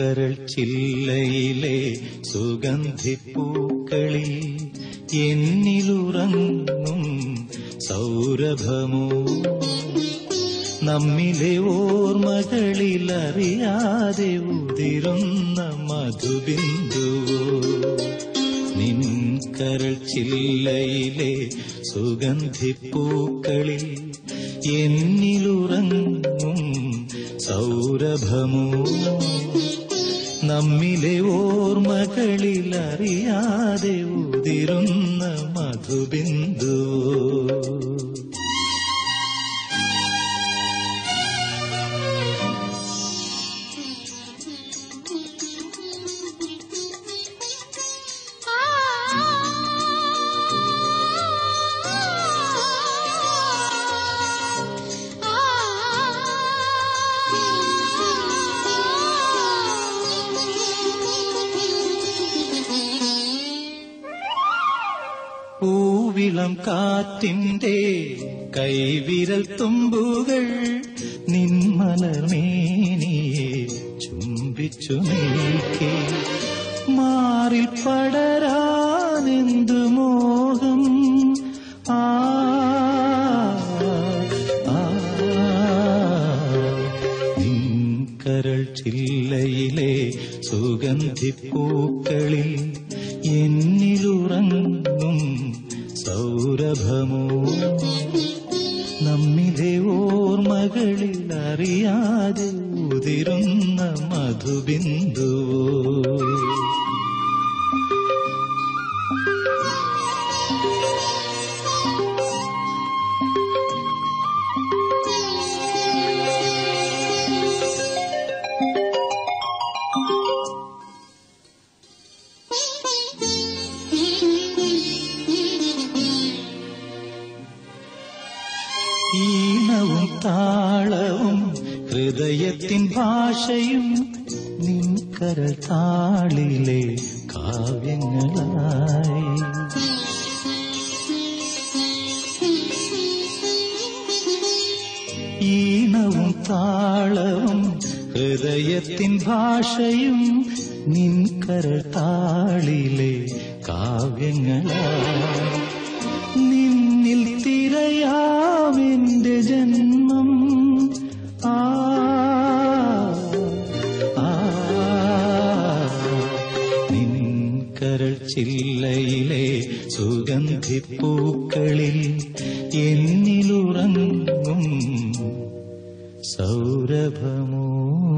കരൾ ചില്ലയിലെ സുഗന്ധിപ്പൂക്കളിൽ എന്നിലുറങ്ങും സൗരഭമോ നമ്മിലെ ഓർമ്മകളിൽ അറിയാതെ ഉതിരുന്ന മധുബിന്ദുവോ നിൻ കരൾ ചില്ലയിലെ സുഗന്ധിപ്പൂക്കളിൽ എന്നിലുറങ്ങും സൗരഭമോ നമ്മിലെ ഓർമ്മകളിൽ അറിയാതെ ഉതിരുന്ന മധുബിന്ദുവോ പൂവിളം കാറ്റിന്റെ കൈവിരൽ തുമ്പുകൾ നിന്മലർമേനിയെ ചുംബിച്ചു നീക്കി മാറിൽ പടരാനെന്തു മോഹം ആ ആ, നിൻ കരൾ ചില്ലയിലെ സുഗന്ധിപ്പൂക്കളിൽ എന്നിലുറങ്ങും സൗരഭമോ നമ്മിലെ ഓർമ്മകളിൽ അറിയാതെ ഉതിരുന്ന മധുബിന്ദുവോ ഈണവും താളവും ഹൃദയത്തിൻ ഭാഷയും നിൻ കരൾ താളിലെ കാവ്യങ്ങളായി ഈണവും താളവും ഹൃദയത്തിൻ ഭാഷയും നിൻ കരൾ താളിലെ കാവ്യങ്ങളായി നിന്നിൽ തിരയാമെന്റെ ജന്മം ആ ആ, നിൻ കരൾ ചില്ലയിലെ സുഗന്ധിപ്പൂക്കളിൽ എന്നിലുറങ്ങും സൗരഭമോ